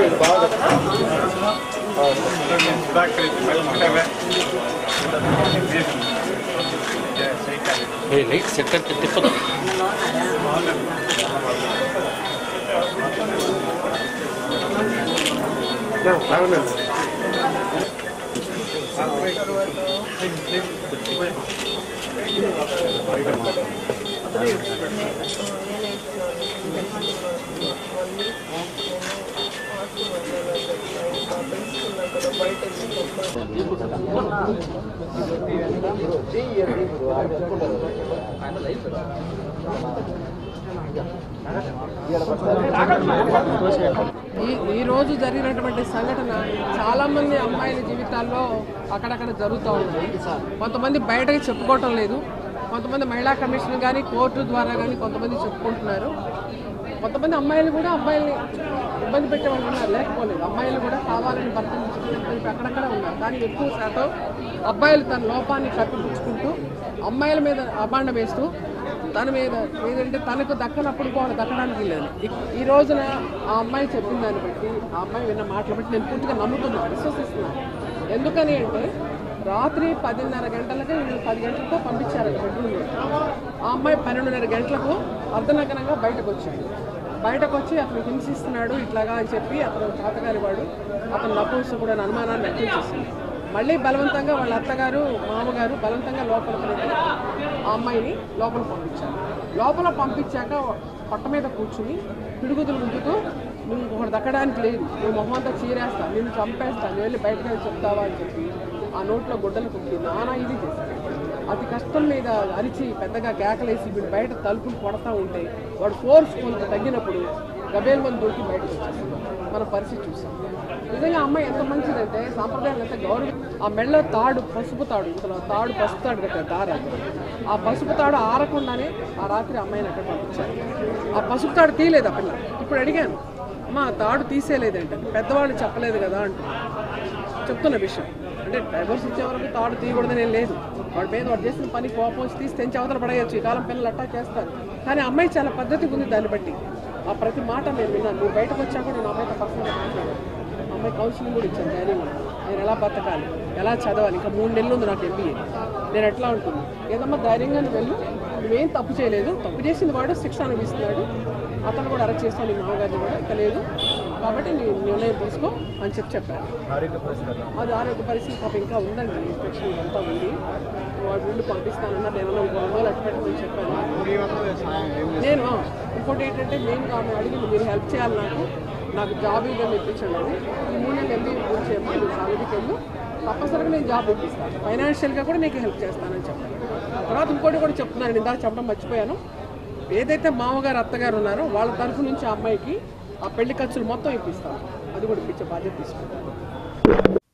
ఏ light set అయితే తిప్పదు ఈ ఈ రోజు జరిగినటువంటి సంఘటన చాలా మంది అమ్మాయిల జీవితాల్లో అక్కడక్కడ జరుగుతూ ఉన్నాయి కొంతమంది బయటకి చెప్పుకోవటం లేదు కొంతమంది మహిళా కమిషన్ కానీ కోర్టు ద్వారా కానీ కొంతమంది చెప్పుకుంటున్నారు కొంతమంది అమ్మాయిలు కూడా అబ్బాయిల్ని ఇబ్బంది పెట్టే వాళ్ళు ఉన్నారు లేకపోలేదు అమ్మాయిలు కూడా కావాలని భర్తను చెప్పి అక్కడక్కడ ఉన్నారు కానీ ఎక్కువ శాతం అబ్బాయిలు తన లోపాన్ని కప్పిపుచ్చుకుంటూ అమ్మాయిల మీద అబాండ వేస్తూ తన మీద ఏదంటే తనకు దక్కనప్పుడు కూడా దక్కడానికి లేదు ఈ- ఈ రోజున ఆ అమ్మాయి చెప్పిన దాన్ని బట్టి ఆ అమ్మాయి విన్న మాటలు బట్టి నేను పూర్తిగా నమ్ముతున్నాను విశ్వసిస్తున్నాను ఎందుకని అంటే రాత్రి పదిన్నర గంటలకి వీళ్ళు పది గంటలతో పంపించారు బెడ్రూమ్లో ఆ అమ్మాయి పన్నెండున్నర గంటలకు అర్ధనగరంగా బయటకు వచ్చాడు బయటకు వచ్చి అతను హింసిస్తున్నాడు ఇట్లాగా అని చెప్పి అతను తాతగారి వాడు అతను నపుంస కూడా అనుమానాన్ని వ్యక్తం చేసింది మళ్ళీ బలవంతంగా వాళ్ళ అత్తగారు మామగారు బలవంతంగా లోపలికి వెళ్ళి ఆ అమ్మాయిని లోపల పంపించారు లోపల పంపించాక పొట్ట మీద కూర్చుని పిడుగుతులు గుంజుతూ నువ్వు ఇంకొకటి దక్కడానికి లేదు నువ్వు మొహం అంతా చీరేస్తా నిన్ను చంపేస్తా నువ్వు వెళ్ళి బయటకు వెళ్ళి చెప్తావా అని చెప్పి ఆ నోట్లో గుడ్డలు కుట్టి నానా ఇది చేశాడు అతి కష్టం మీద అరిచి పెద్దగా కేకలేసి వీడు బయట తలుపులు కొడతా ఉంటే వాడు ఫోర్స్ కొంత తగ్గినప్పుడు గబేల్ మంది దొరికి బయటకు వచ్చేస్తాడు మన పరిస్థితి చూసాం నిజంగా అమ్మాయి ఎంత మంచిదంటే సాంప్రదాయాలు ఎంత గౌరవం ఆ మెళ్ళ తాడు పసుపు తాడు ఇంతలో తాడు పసుపు తాడు కట్టారు దార ఆ పసుపు తాడు ఆరకుండానే ఆ రాత్రి అమ్మాయిని అక్కడ పంపించారు ఆ పసుపు తాడు తీయలేదు ఆ పిల్ల ఇప్పుడు అడిగాను అమ్మ ఆ తాడు తీసేయలేదంటే పెద్దవాళ్ళు చెప్పలేదు కదా అంటూ చెప్తున్న విషయం అంటే డైవర్స్ ఇచ్చే వరకు తాడు తీయకూడదని ఏం లేదు వాడి మీద వాడు చేసిన పని కోపం వచ్చి తీసి తెంచి అవతల పడేయచ్చు ఈ కాలం పిల్లలు అట్టా చేస్తారు కానీ అమ్మాయి చాలా పద్ధతిగా ఉంది దాన్ని బట్టి ఆ ప్రతి మాట నేను విన్నాను నువ్వు బయటకు వచ్చాక నేను అమ్మాయితో పర్సనల్గా మాట్లాడాను అమ్మాయి కౌన్సిలింగ్ కూడా ఇచ్చాను ధైర్యం నేను ఎలా బతకాలి ఎలా చదవాలి ఇంకా మూడు నెలలు ఉంది నాకు ఎంబీఏ నేను ఎట్లా ఉంటుంది ఏదమ్మా ధైర్యంగా నువ్వు వెళ్ళు నువ్వేం తప్పు చేయలేదు తప్పు చేసింది వాడు శిక్ష అనిపిస్తున్నాడు అతను కూడా అరెస్ట్ చేస్తాను నీ మామగారిని కూడా ఇక లేదు కాబట్టి నీ నిర్ణయం తీసుకో అని చెప్పి చెప్పాను అది ఆరోగ్య పరిస్థితి పాప ఇంకా ఉందండి ఇన్ఫెక్షన్ ఇదంతా ఉంది వాడు నుండి పంపిస్తానన్నా నేను ఇంకో రెండు రోజులు అట్టు పెట్టమని చెప్పాను నేను ఇంకోటి ఏంటంటే మెయిన్గా ఆమె అడిగింది మీరు హెల్ప్ చేయాలి నాకు నాకు జాబ్ ఇవ్వని ఇప్పించండి అని. ఈ మూడు నెలలు ఎంబీ పూర్తి చేయమ్మా నువ్వు సాలరీకి వెళ్ళు తప్పనిసరిగా నేను జాబ్ ఇప్పిస్తాను ఫైనాన్షియల్గా కూడా నీకు హెల్ప్ చేస్తానని చెప్పాను తర్వాత ఇంకోటి కూడా చెప్తున్నాను ఇందాక చెప్పడం మర్చిపోయాను ఏదైతే మామగారు అత్తగారు ఉన్నారో వాళ్ళ తరఫు నుంచి ఆ అమ్మాయికి ఆ పెళ్లి ఖర్చులు మొత్తం ఇప్పిస్తాను అది కూడా ఇప్పించే బాధ్యత తీసుకుంటాను